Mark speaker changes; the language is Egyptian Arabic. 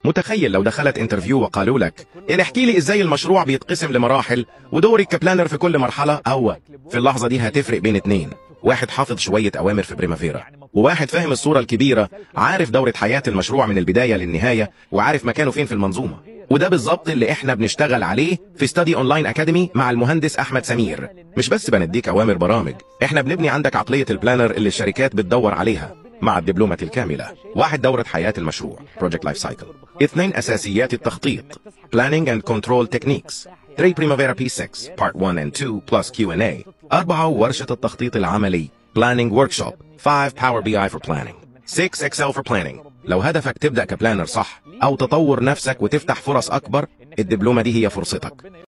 Speaker 1: متخيل لو دخلت انترفيو وقالوا لك يعني احكي لي ازاي المشروع بيتقسم لمراحل ودورك كبلانر في كل مرحلة او في اللحظة دي هتفرق بين اتنين واحد حافظ شوية اوامر في بريمافيرا وواحد فاهم الصورة الكبيرة عارف دورة حياة المشروع من البداية للنهاية وعارف مكانه فين في المنظومة وده بالظبط اللي احنا بنشتغل عليه في ستادي اونلاين اكاديمي مع المهندس احمد سمير مش بس بنديك اوامر برامج احنا بنبني عندك عقلية البلانر اللي الشركات بتدور عليها مع الدبلومة الكاملة واحد دورة حياة المشروع Project Life Cycle اثنين أساسيات التخطيط Planning and Control Techniques 3 Primavera P6 Part 1 and 2 plus Q&A أربعة ورشة التخطيط العملي Planning Workshop 5 Power BI for Planning 6 Excel for Planning لو هدفك تبدأ كبلانر صح أو تطور نفسك وتفتح فرص أكبر الدبلومة دي هي فرصتك